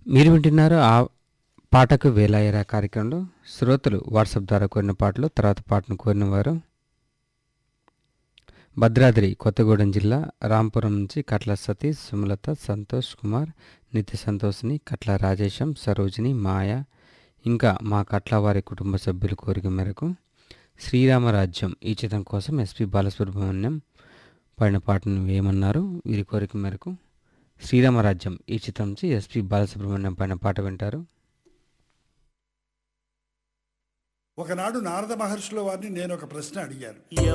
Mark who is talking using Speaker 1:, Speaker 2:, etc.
Speaker 1: మీరు వింటున్నారు ఆ పాటకు వేలాయరా కార్యక్రమంలో శ్రోతలు వాట్సాప్ ద్వారా కోరిన పాటలు తర్వాత పాటను కోరిన వారు భద్రాద్రి కొత్తగూడెం జిల్లా రాంపురం నుంచి కట్ల సతీష్ సుమలత సంతోష్ కుమార్ నిత్య సంతోష్ని కట్ల రాజేశం సరోజిని మాయ ఇంకా మా కట్ల వారి కుటుంబ సభ్యుల కోరిక మేరకు శ్రీరామరాజ్యం ఈ చిత్రం కోసం ఎస్పి బాలసుబ్రహ్మణ్యం పాడిన పాటను వేయమన్నారు వీరి కోరిక మేరకు శ్రీరామరాజ్యం ఈ చిత్రం నుంచి ఎస్పి బాలసుబ్రహ్మణ్యం పైన పాట వింటారు
Speaker 2: ఒకనాడు నారద మహర్షుల వారిని నేను ఒక ప్రశ్న అడిగాను